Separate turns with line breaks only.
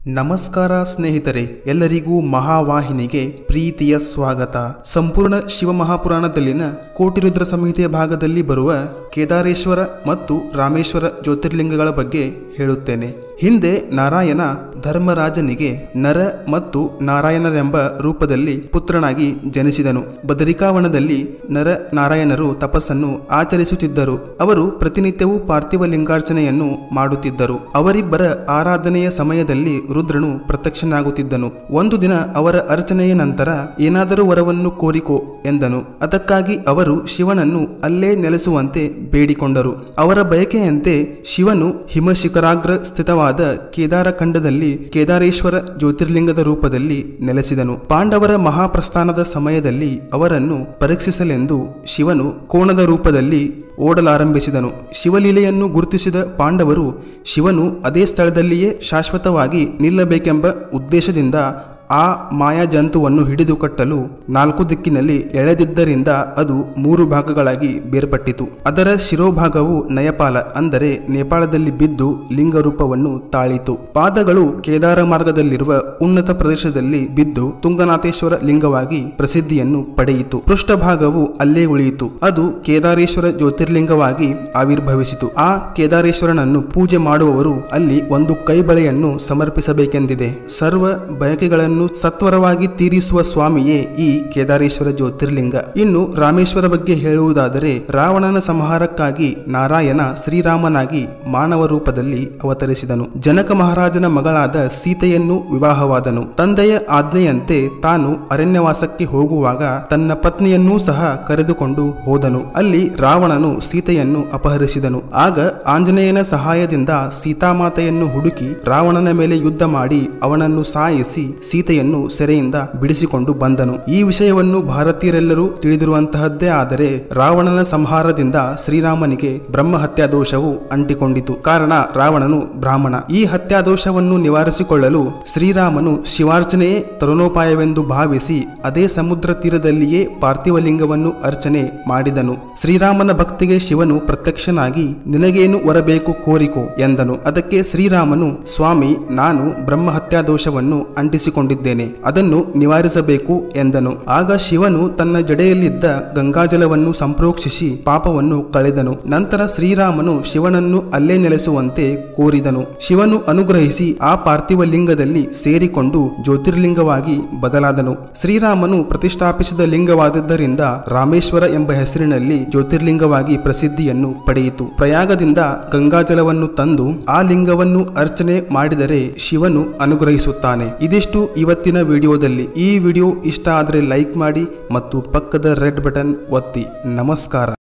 ನಮಸ್ಕಾರ ಸ್ನೇಹಿತರೆ ಎಲ್ಲರಿಗೂ ಮಹಾವಾಹಿನಿಗೆ ಪ್ರೀತಿಯ ಸ್ವಾಗತ ಸಂಪೂರ್ಣ ಶಿವಮಹಾಪುರಾಣದಲ್ಲಿನ ಕೋಟಿರುದ್ರ ಸಂಹಿತೆಯ ಭಾಗದಲ್ಲಿ ಬರುವ ಕೇದಾರೇಶ್ವರ ಮತ್ತು ರಾಮೇಶ್ವರ ಜ್ಯೋತಿರ್ಲಿಂಗಗಳ ಬಗ್ಗೆ ಹೇಳುತ್ತೇನೆ ಹಿಂದೆ ನಾರಾಯಣ ಧರ್ಮರಾಜನಿಗೆ ನರ ಮತ್ತು ನಾರಾಯಣರೆಂಬ ರೂಪದಲ್ಲಿ ಪುತ್ರನಾಗಿ ಜನಿಸಿದನು ಬದರಿಕಾವನದಲ್ಲಿ ನರ ನಾರಾಯಣರು ತಪಸ್ಸನ್ನು ಆಚರಿಸುತ್ತಿದ್ದರು ಅವರು ಪ್ರತಿನಿತ್ಯವೂ ಪಾರ್ಥಿವ ಲಿಂಗಾರ್ಚನೆಯನ್ನು ಮಾಡುತ್ತಿದ್ದರು ಅವರಿಬ್ಬರ ಆರಾಧನೆಯ ಸಮಯದಲ್ಲಿ ರುದ್ರನು ಪ್ರತ್ಯಕ್ಷನಾಗುತ್ತಿದ್ದನು ಒಂದು ದಿನ ಅವರ ಅರ್ಚನೆಯ ನಂತರ ಏನಾದರೂ ವರವನ್ನು ಕೋರಿಕೋ ಎಂದನು ಅದಕ್ಕಾಗಿ ಅವರು ಶಿವನನ್ನು ಅಲ್ಲೇ ನೆಲೆಸುವಂತೆ ಬೇಡಿಕೊಂಡರು ಅವರ ಬಯಕೆಯಂತೆ ಶಿವನು ಹಿಮಶಿಖರಾಗ್ರ ಸ್ಥಿತವಾದ ಕೇದಾರ ಖಂಡದಲ್ಲಿ ಕೇದಾರೇಶ್ವರ ಜ್ಯೋತಿರ್ಲಿಂಗದ ರೂಪದಲ್ಲಿ ನೆಲೆಸಿದನು ಪಾಂಡವರ ಮಹಾಪ್ರಸ್ಥಾನದ ಸಮಯದಲ್ಲಿ ಅವರನ್ನು ಪರೀಕ್ಷಿಸಲೆಂದು ಶಿವನು ಕೋಣದ ರೂಪದಲ್ಲಿ ಓಡಲಾರಂಭಿಸಿದನು ಶಿವಲೀಲೆಯನ್ನು ಗುರುತಿಸಿದ ಪಾಂಡವರು ಶಿವನು ಅದೇ ಸ್ಥಳದಲ್ಲಿಯೇ ಶಾಶ್ವತವಾಗಿ ನಿಲ್ಲಬೇಕೆಂಬ ಉದ್ದೇಶದಿಂದ ಆ ಮಾಯಾಜಂತುವನ್ನು ಹಿಡಿದು ಕಟ್ಟಲು ನಾಲ್ಕು ದಿಕ್ಕಿನಲ್ಲಿ ಎಳೆದಿದ್ದರಿಂದ ಅದು ಮೂರು ಭಾಗಗಳಾಗಿ ಬೇರ್ಪಟ್ಟಿತು ಅದರ ಶಿರೋಭಾಗವು ನಯಪಾಲ ಅಂದರೆ ನೇಪಾಳದಲ್ಲಿ ಬಿದ್ದು ಲಿಂಗ ರೂಪವನ್ನು ತಾಳಿತು ಪಾದಗಳು ಕೇದಾರ ಮಾರ್ಗದಲ್ಲಿರುವ ಉನ್ನತ ಪ್ರದೇಶದಲ್ಲಿ ಬಿದ್ದು ತುಂಗನಾಥೇಶ್ವರ ಲಿಂಗವಾಗಿ ಪ್ರಸಿದ್ಧಿಯನ್ನು ಪಡೆಯಿತು ಪೃಷ್ಠಭಾಗವು ಅಲ್ಲೇ ಉಳಿಯಿತು ಅದು ಕೇದಾರೇಶ್ವರ ಜ್ಯೋತಿರ್ಲಿಂಗವಾಗಿ ಆವಿರ್ಭವಿಸಿತು ಆ ಕೇದಾರೇಶ್ವರನನ್ನು ಪೂಜೆ ಮಾಡುವವರು ಅಲ್ಲಿ ಒಂದು ಕೈಬಳೆಯನ್ನು ಸಮರ್ಪಿಸಬೇಕೆಂದಿದೆ ಸರ್ವ ಬಯಕೆಗಳನ್ನು ಸತ್ವರವಾಗಿ ತೀರಿಸುವ ಸ್ವಾಮಿಯೇ ಈ ಕೇದಾರೇಶ್ವರ ಜ್ಯೋತಿರ್ಲಿಂಗ ಇನ್ನು ರಾಮೇಶ್ವರ ಬಗ್ಗೆ ಹೇಳುವುದಾದರೆ ರಾವಣನ ಸಂಹಾರಕ್ಕಾಗಿ ನಾರಾಯಣ ಶ್ರೀರಾಮನಾಗಿ ಮಾನವ ರೂಪದಲ್ಲಿ ಅವತರಿಸಿದನು ಜನಕ ಮಹಾರಾಜನ ಮಗಳಾದ ಸೀತೆಯನ್ನು ವಿವಾಹವಾದನು ತಂದೆಯ ಆಜ್ಞೆಯಂತೆ ತಾನು ಅರಣ್ಯವಾಸಕ್ಕೆ ಹೋಗುವಾಗ ತನ್ನ ಪತ್ನಿಯನ್ನೂ ಸಹ ಕರೆದುಕೊಂಡು ಹೋದನು ಅಲ್ಲಿ ರಾವಣನು ಸೀತೆಯನ್ನು ಅಪಹರಿಸಿದನು ಆಗ ಆಂಜನೇಯನ ಸಹಾಯದಿಂದ ಸೀತಾಮಾತೆಯನ್ನು ಹುಡುಕಿ ರಾವಣನ ಮೇಲೆ ಯುದ್ಧ ಮಾಡಿ ಅವನನ್ನು ಸಾಯಿಸಿ ಸೀತೆಯನ್ನು ಸೆರೆಯಿಂದ ಬಿಡಿಸಿಕೊಂಡು ಬಂದನು ಈ ವಿಷಯವನ್ನು ಭಾರತೀಯರೆಲ್ಲರೂ ತಿಳಿದಿರುವಂತಹದ್ದೇ ಆದರೆ ರಾವಣನ ಸಂಹಾರದಿಂದ ಶ್ರೀರಾಮನಿಗೆ ಬ್ರಹ್ಮ ಹತ್ಯಾದೋಷವು ಅಂಟಿಕೊಂಡಿತು ಕಾರಣ ರಾವಣನು ಬ್ರಾಹ್ಮಣ ಈ ಹತ್ಯಾದೋಷವನ್ನು ನಿವಾರಿಸಿಕೊಳ್ಳಲು ಶ್ರೀರಾಮನು ಶಿವಾರ್ಚನೆಯೇ ತರುಣೋಪಾಯವೆಂದು ಭಾವಿಸಿ ಅದೇ ಸಮುದ್ರ ತೀರದಲ್ಲಿಯೇ ಪಾರ್ಥಿವಲಿಂಗವನ್ನು ಅರ್ಚನೆ ಮಾಡಿದನು ಶ್ರೀರಾಮನ ಭಕ್ತಿಗೆ ಶಿವನು ಪ್ರತ್ಯಕ್ಷನಾಗಿ ನಿನಗೇನು ವರಬೇಕು ಕೋರಿಕೋ ಎಂದನು ಅದಕ್ಕೆ ಶ್ರೀರಾಮನು ಸ್ವಾಮಿ ನಾನು ಬ್ರಹ್ಮ ಹತ್ಯಾದೋಷವನ್ನು ಅಂಟಿಸಿಕೊಂಡಿದ್ದೇನೆ ಅದನ್ನು ನಿವಾರಿಸಬೇಕು ಎಂದನು ಆಗ ಶಿವನು ತನ್ನ ಜಡೆಯಲ್ಲಿದ್ದ ಗಂಗಾಜಲವನ್ನು ಸಂಪ್ರೋಕ್ಷಿಸಿ ಪಾಪವನ್ನು ಕಳೆದನು ನಂತರ ಶ್ರೀರಾಮನು ಶಿವನನ್ನು ಅಲ್ಲೇ ನೆಲೆಸುವಂತೆ ಕೋರಿದನು ಶಿವನು ಅನುಗ್ರಹಿಸಿ ಆ ಪಾರ್ಥಿವ ಲಿಂಗದಲ್ಲಿ ಸೇರಿಕೊಂಡು ಜ್ಯೋತಿರ್ಲಿಂಗವಾಗಿ ಬದಲಾದನು ಶ್ರೀರಾಮನು ಪ್ರತಿಷ್ಠಾಪಿಸಿದ ಲಿಂಗವಾದದ್ದರಿಂದ ರಾಮೇಶ್ವರ ಎಂಬ ಹೆಸರಿನಲ್ಲಿ ಜ್ಯೋತಿರ್ಲಿಂಗವಾಗಿ ಪ್ರಸಿದ್ಧಿಯನ್ನು ಪಡೆಯಿತು ಪ್ರಯಾಗದಿಂದ ಗಂಗಾಜಲವನ್ನು ತಂದು ಆ ಲಿಂಗವನ್ನು ಅರ್ಚನೆ ಮಾಡಿದರೆ ಶಿವನು ಅನುಗ್ರಹಿಸುತ್ತಾನೆ ಇದಿಷ್ಟು ಇವತ್ತಿನ ವಿಡಿಯೋದಲ್ಲಿ ಈ ವಿಡಿಯೋ ಇಷ್ಟ ಆದರೆ ಲೈಕ್ ಮಾಡಿ ಮತ್ತು ಪಕ್ಕದ ರೆಡ್ ಬಟನ್ ಒತ್ತಿ ನಮಸ್ಕಾರ